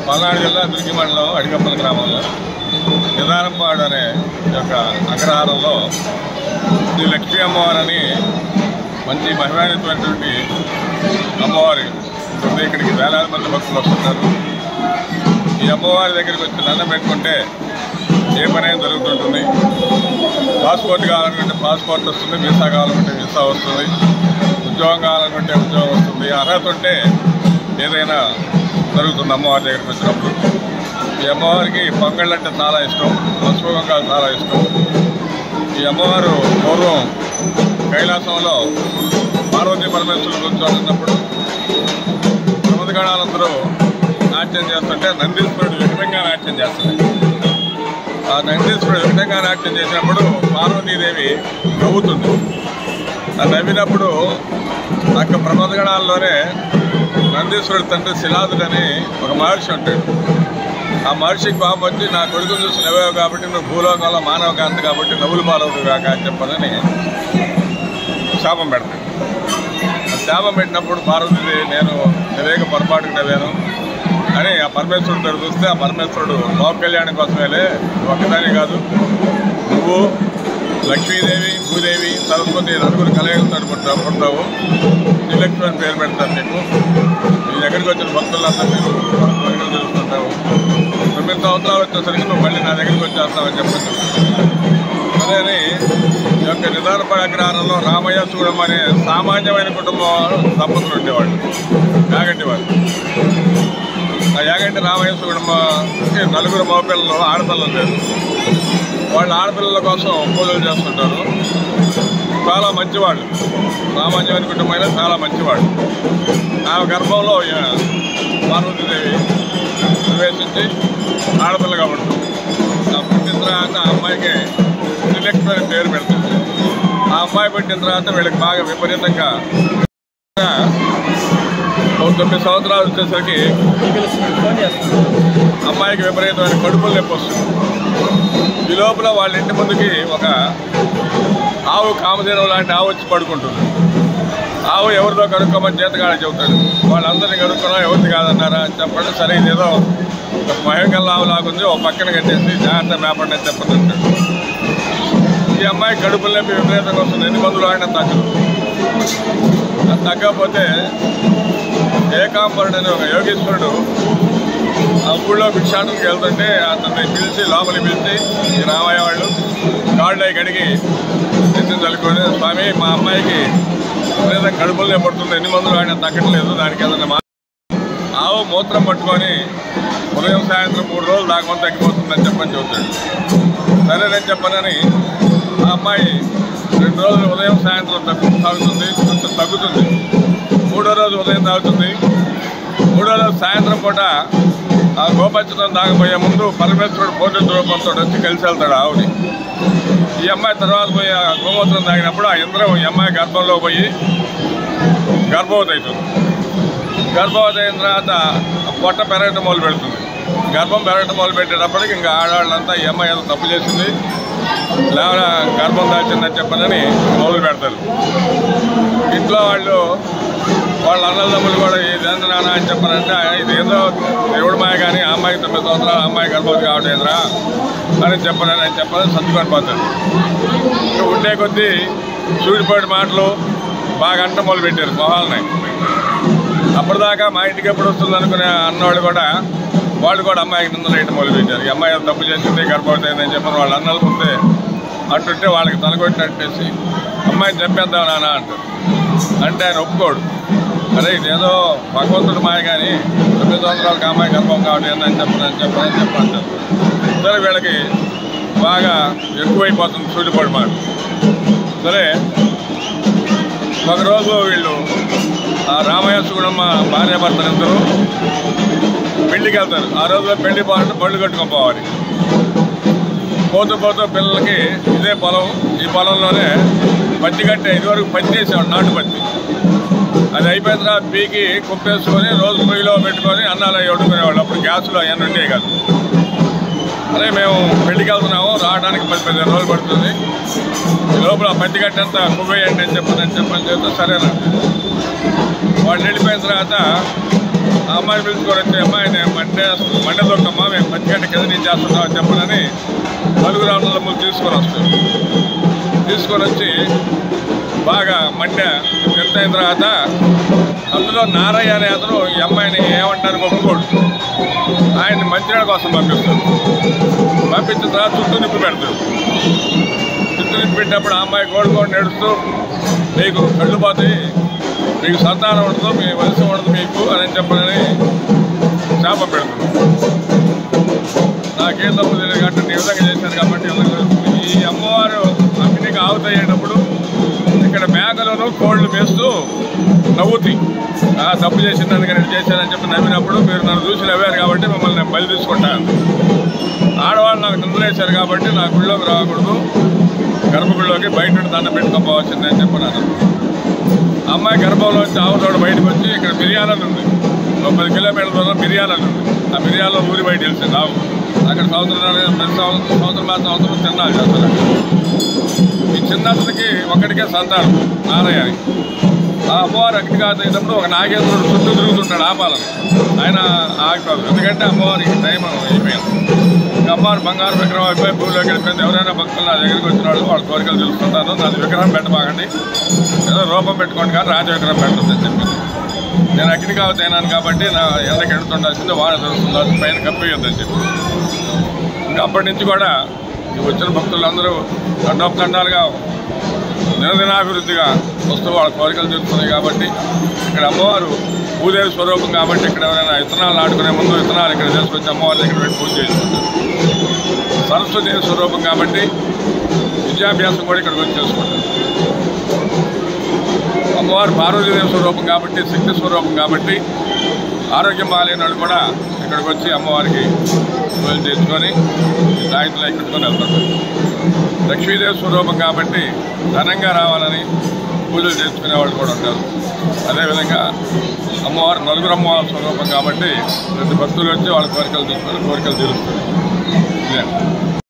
పల్నాడు జిల్లా దుర్గి మండలం అడిగప్పల గ్రామంలో నిదానంపాడు అనే ఈ యొక్క అగ్రహారంలో శ్రీ లక్ష్మీ అమ్మవారని మంచి మహిమానితమైనటువంటి అమ్మవారి ఉంటుంది ఇక్కడికి వేలాది మంది భక్తులు వస్తుంటారు ఈ అమ్మవారి దగ్గరికి వచ్చి దండం పెట్టుకుంటే ఏ పనైనా జరుగుతుంటుంది పాస్పోర్ట్ కావాలనుకుంటే పాస్పోర్ట్ వస్తుంది వీసా కావాలనుకుంటే వీసా వస్తుంది ఉద్యోగం కావాలనుకుంటే ఉద్యోగం వస్తుంది అర్హత ఉంటే ఏదైనా జరుగుతుంది అమ్మవారి దగ్గరికి వచ్చినప్పుడు ఈ అమ్మవారికి పొంగళ్ళు అంటే చాలా ఇష్టం పసుపు పొంగల్ చాలా ఇష్టం ఈ అమ్మవారు పూర్వం కైలాసంలో పార్వతీ పరమేశ్వరులు కూర్చోనున్నప్పుడు ప్రమదగణాలందరూ నాట్యం చేస్తుంటే నందీశ్వరుడు విఘ్నంగా నాట్యం చేస్తుంది ఆ నందీశ్వరుడు విఘ్నంగా నాట్యం చేసినప్పుడు పార్వతీదేవి నవ్వుతుంది ఆ నవ్వినప్పుడు అక్క ప్రమదగణాల్లోనే నందీశ్వరుడు తండ్రి శిలాదుడని ఒక మహర్షి ఉంటాడు ఆ మహర్షికి కోపం వచ్చి నా కొడుకు చూసి నవ్వావు కాబట్టి నువ్వు భూలోకంలో మానవ కాంతి కాబట్టి నవ్వులు పాలవుడు కాక అని చెప్పనని శాపం పెడతాడు ఆ శాపం పెట్టినప్పుడు పార్వతీదేవి నేను నివేక పొరపాటుకు నవ్వాను అని ఆ పరమేశ్వరుడు చూస్తే ఆ పరమేశ్వరుడు లోక కళ్యాణం కోసమేలే నువ్వు ఒక్కదాని కాదు నువ్వు లక్ష్మీదేవి భూదేవి సరస్వతి నలుగురు కలయికలు పుట్టావు పుట్టావు శ్రీలక్ష్మి అని పేరు పెడతారు నీకు నీ దగ్గరికి వచ్చిన భక్తులంతా మీరు భక్తులు తెలుసుకుంటావు తొమ్మిది సంవత్సరాలు వచ్చేసరికి నువ్వు మళ్ళీ నా దగ్గరికి వచ్చేస్తావని చెప్పచ్చు సరే అని ఈ యొక్క నిదానపడ అగ్రహారంలో రామయ్య చూడం అనే సామాన్యమైన కుటుంబం దంపతులు ఉండేవాళ్ళు యాగంటి వాళ్ళు ఆ యాగంటి రామయ్య కుటుంబంకి నలుగురు మగపిల్లలు ఆడపిల్లలు లేదు వాళ్ళు ఆడపిల్లల కోసం పూజలు చేస్తుంటారు చాలా మంచివాళ్ళు సామాన్యమైన కుటుంబమైన చాలా మంచివాళ్ళు ఆమె గర్భంలో ఈ పార్వతీదేవి ప్రవేశించి ఆడపిల్లగా ఉంటుంది ఆ పుట్టిన తర్వాత ఆ అమ్మాయికి త్రిలక్ష్మి అనే పేరు పెడుతుంది ఆ అమ్మాయి పుట్టిన తర్వాత వీళ్ళకి బాగా విపరీతంగా ఒక తొమ్మిది సంవత్సరాలు వచ్చేసరికి అమ్మాయికి విపరీతమైన కడుపులు నొప్పి వస్తుంది ఈ లోపల వాళ్ళ ఇంటి ముందుకి ఒక ఆవు కామధేనం లాంటి ఆవు వచ్చి పడుకుంటుంది ఆవు ఎవరిదో కనుక్కోమని చేతగాడ చెబుతాడు వాళ్ళందరినీ కనుక్కున్నా ఎవరిది కాదన్నారా అని చెప్పండి సరే ఇదేదో ఒక మహిళ ఆవు లాగుంది ఒక పక్కన కట్టేసి జాగ్రత్త మేపండి అని చెప్పండి అంటాడు ఈ అమ్మాయి కడుపులు నొప్పి విపరీతంగా వస్తుంది ఎన్ని మందులు ఆడినా తగ్గదు అది తగ్గకపోతే ఏకాంబరుడు అనే ఒక యోగేశ్వరుడు ఆ ఊళ్ళో భిక్షాటనకి వెళ్తుంటే అతన్ని పిలిచి లోపలికి పిలిచి ఈ రామయ్య వాళ్ళు కాళ్ళు అయి కడిగి నిత్యం చల్లుకొని స్వామి మా అమ్మాయికి విపరీతం కడుపులనే పడుతుంది ఎన్ని మందులు ఆడినా తగ్గట్లేదు దానికి ఏదైనా మా ఆవు మూత్రం పట్టుకొని ఉదయం సాయంత్రం మూడు రోజులు దాకా తగ్గిపోతుందని చెప్పని చెబుతాడు సరేనని చెప్పనని ఆ అమ్మాయి రెండు రోజులు ఉదయం సాయంత్రం తగ్గు తాగుతుంది కొంచెం తగ్గుతుంది మూడో రోజు ఉదయం తాగుతుంది మూడో రోజు సాయంత్రం పూట ఆ గోపచ్చతం తాగబోయే ముందు పరమేశ్వరుడు పోటీ రూపంతో వచ్చి కలిసి వెళ్తాడు ఆవుని ఈ అమ్మాయి తర్వాత పోయి ఆ గోమూత్రం తాగినప్పుడు ఆ యంత్రం ఈ అమ్మాయి గర్భంలో పోయి గర్భవతి అవుతుంది గర్భవతి అయిన తర్వాత ఆ పొట్ట పెరగటం మొదలు పెడుతుంది గర్భం పెరగటం మొదలు పెట్టేటప్పటికి ఇంకా ఆడవాళ్ళంతా ఈ అమ్మాయి ఏదో తప్పు చేసింది లేవరా గర్భం దాచిందని చెప్పనని మొదలు పెడతారు ఇంట్లో వాళ్ళు వాళ్ళ అన్నదమ్ములు కూడా ఇదేంద్ర నాన్న అని చెప్పారంటే ఇదేదో దేవుడి మాయ కానీ ఆ అమ్మాయికి తొమ్మిది సంవత్సరాలు ఆ అమ్మాయి గర్భవతి కావట్లేదురా అని చెప్పనని అని చెప్పని సర్దుకొని పోతారు ఇంకా ఉండే కొద్దీ సూడిపోయిన మాటలు బాగా అంట మొదలు పెట్టారు మొహాలని అప్పటిదాకా మా ఇంటికి ఎప్పుడు వస్తుంది అనుకునే అన్నవాళ్ళు కూడా వాళ్ళు కూడా అమ్మాయికి నిందలు వేయడం మొదలుపెట్టారు ఈ అమ్మాయి ఏదో తప్పు చేసింది గర్భవతి అయిందని చెప్పని వాళ్ళ అన్నల ముందే అంటుంటే వాళ్ళకి తలకొట్టినట్టేసి అమ్మాయిని చంపేద్దాం నాన్న అంటారు అంటే ఆయన ఒప్పుకోడు అరే ఇదేదో భగవంతుడు మాయ కానీ తొమ్మిది సంవత్సరాలకు అమ్మాయి గర్భం కావడం ఏందని చెప్పని చెప్పని చెప్పంటారు సరే వీళ్ళకి బాగా ఎక్కువైపోతుంది సూటిపడి మాట సరే ఒకరోజు వీళ్ళు ఆ రామయ్య సుగుణమ్మ భార్య భర్తలు ఇద్దరు పెళ్లికి వెళ్తారు ఆ రోజులో పెళ్లి పోవాలంటే బళ్ళు కట్టుకొని పోవాలి పోతూ పోతూ పిల్లలకి ఇదే పొలం ఈ పొలంలోనే పత్తి కట్టే ఇదివరకు పత్తి వేసేవాడు నాటు పత్తి అది అయిపోయిన తర్వాత పీకి కుప్పేసుకొని రోజు పొయ్యిలో పెట్టుకొని అన్నాలు అవి వండుకునేవాళ్ళు అప్పుడు గ్యాసులు అవన్నీ ఉండేవి కాదు అదే మేము పెళ్లికి వెళ్తున్నాము రావడానికి పది పదిహేను రోజులు పడుతుంది ఈ లోపల పత్తి కట్టంతా కువ్వేయండి అని చెప్పని అని చెప్పని చెప్తే సరేనా వాళ్ళు వెళ్ళిపోయిన తర్వాత ఆ అమ్మాయిని పిలుచుకొని వచ్చి అమ్మాయి నేను మంటే మండలొక్కమ్మ మేము పచ్చిగంట కింద నుంచి చేస్తున్నాం అని చెప్పనని నలుగురు అన్నదమ్ములు తీసుకొని వస్తారు తీసుకొని వచ్చి బాగా మధ్య పెద్ద అయిన తర్వాత అందులో నారయ్య అనే అతను ఈ అమ్మాయిని ఏమంటారు ఒప్పుకోడు ఆయన్ని మంచినీళ్ళ కోసం పంపిస్తారు పంపించిన తర్వాత చుట్టూ నిప్పు పెడతారు చుట్టూ నిప్పు పెట్టినప్పుడు ఆ అమ్మాయి కోడుకోండి నడుస్తూ మీకు కళ్ళు పోతాయి మీకు సంతానం ఉండదు మీ వలస ఉండదు మీకు అని చెప్పనని శాపం పెడుతుంది నాకేం తప్పు తెలియదు కాబట్టి ఈ విధంగా చేశారు కాబట్టి ఈ విధంగా ఈ అమ్మవారు అగ్నికి ఆవుతయ్యేటప్పుడు ఇక్కడ మేకలను కోళ్ళు మేస్తూ నవ్వుతాయి ఆ తప్పు చేసిందని నేను చేశానని చెప్పి నవ్వినప్పుడు మీరు నన్ను చూసి నవ్వారు కాబట్టి మిమ్మల్ని నేను బలి తీసుకుంటాను ఆడవాళ్ళు నాకు నిందలేశారు కాబట్టి నా గుళ్ళోకి రాకూడదు గర్భగుడిలోకి బయట నుండి దండం పెట్టుకోపోవచ్చింది అని చెప్పినాను అమ్మాయి గర్భంలోంచి ఆవు తోడు బయటకు వచ్చి ఇక్కడ మిరియాలని ఉంది ఒక పది కిలోమీటర్ల దూరం మిరియాలని ఉంది ఆ మిరియాలో ఊరి బయట తెలిసింది ఆవు అక్కడ సంవత్సరం ప్రతి సంవత్సరం సంవత్సరం మాత్రం సంవత్సరం తిన్నాను చేస్తారు ఈ చిన్నతనికి ఒక్కడికే సంతానం నారయ్యని ఆ అమ్మవారు అగ్ని కాదైనప్పుడు ఒక నాగేంద్రుడు చుట్టూ తిరుగుతుంటాడు ఆపాలని ఆయన ఆగిపోదు ఎందుకంటే అమ్మవారికి టైం అయిపోయింది ఇంకా అమ్మవారు బంగారు విగ్రహం అయిపోయి భూమిలోకి వెళ్ళిపోయింది ఎవరైనా భక్తులు నా దగ్గరికి వచ్చిన వాళ్ళు వాళ్ళ కోరికలు తెలుసుకుంటాను నాది విగ్రహం పెట్టబాకండి ఏదో రూపం పెట్టుకోండి కానీ రాజ విగ్రహం పెట్టొద్దని చెప్పింది నేను అగ్ని కావతైనాను కాబట్టి నా ఎండకి ఎండుతుండాల్సింది వాన తెలుస్తుండాల్సింది పైన కప్పియొద్దని చెప్పి ఇంకా అప్పటి నుంచి కూడా ఈ వచ్చిన భక్తులందరూ ఖండోపఖండాలుగా దినదినాభివృద్ధిగా వస్తూ వాళ్ళ కోరికలు తీరుతున్నాయి కాబట్టి ఇక్కడ అమ్మవారు భూదేవి స్వరూపం కాబట్టి ఇక్కడ ఎవరైనా విత్తనాలు నాటుకునే ముందు విత్తనాలు ఇక్కడ తీసుకొచ్చి అమ్మవారి దగ్గర పెట్టి పూజ చేసుకుంటారు సరస్వతి స్వరూపం కాబట్టి విద్యాభ్యాసం కూడా ఇక్కడికి వచ్చి చేసుకుంటారు అమ్మవారు పార్వతీదేవి స్వరూపం కాబట్టి శక్తి స్వరూపం కాబట్టి ఆరోగ్యం బాగాలేని వాళ్ళు కూడా ఇక్కడికి వచ్చి అమ్మవారికి పూజలు చేసుకొని సాయంత్రం ఎక్కడుకొని వెళ్తారు లక్ష్మీదేవి స్వరూపం కాబట్టి ధనంగా రావాలని పూజలు చేసుకునే వాళ్ళు కూడా ఉంటారు అదేవిధంగా అమ్మవారు నలుగురు అమ్మవారి స్వరూపం కాబట్టి ప్రతి భక్తులు వచ్చి వాళ్ళ కోరికలు తీసుకొని కోరికలు తీరుస్తారు ఇదే